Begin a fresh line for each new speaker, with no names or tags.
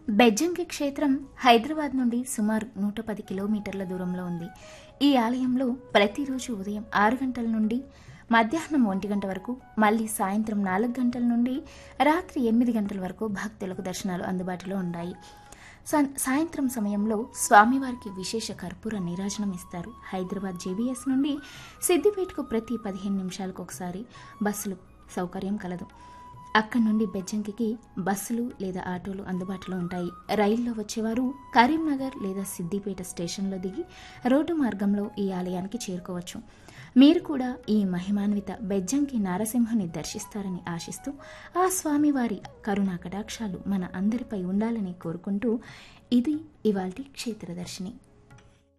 బెజ్జంకి క్షేత్రం హైదరాబాద్ నుండి సుమారు నూట పది కిలోమీటర్ల దూరంలో ఉంది ఈ ఆలయంలో ప్రతిరోజు ఉదయం ఆరు గంటల నుండి మధ్యాహ్నం ఒంటి గంట వరకు మళ్ళీ సాయంత్రం నాలుగు గంటల నుండి రాత్రి ఎనిమిది గంటల వరకు భక్తులకు దర్శనాలు అందుబాటులో ఉన్నాయి సా- సాయంత్రం సమయంలో స్వామివారికి విశేష కర్పూర నీరాజనం ఇస్తారు హైదరాబాద్ జేబీఎస్ నుండి సిద్దిపేటకు ప్రతి పదిహేను నిమిషాలకు ఒకసారి బస్సులు సౌకర్యం కలదు అక్కడి నుండి బెజ్జంకికి బస్సులు లేదా ఆటోలు అందుబాటులో ఉంటాయి రైల్లో వచ్చేవారు కరీంనగర్ లేదా సిద్దిపేట స్టేషన్లో దిగి రోడ్డు మార్గంలో ఈ ఆలయానికి చేరుకోవచ్చు మీరు కూడా ఈ మహిమాన్విత బెజ్జంకి నారసింహుని దర్శిస్తారని ఆశిస్తూ ఆ స్వామివారి కరుణా కటాక్షాలు మన అందరిపై ఉండాలని కోరుకుంటూ ఇది ఇవాల్టి క్షేత్రదర్శిని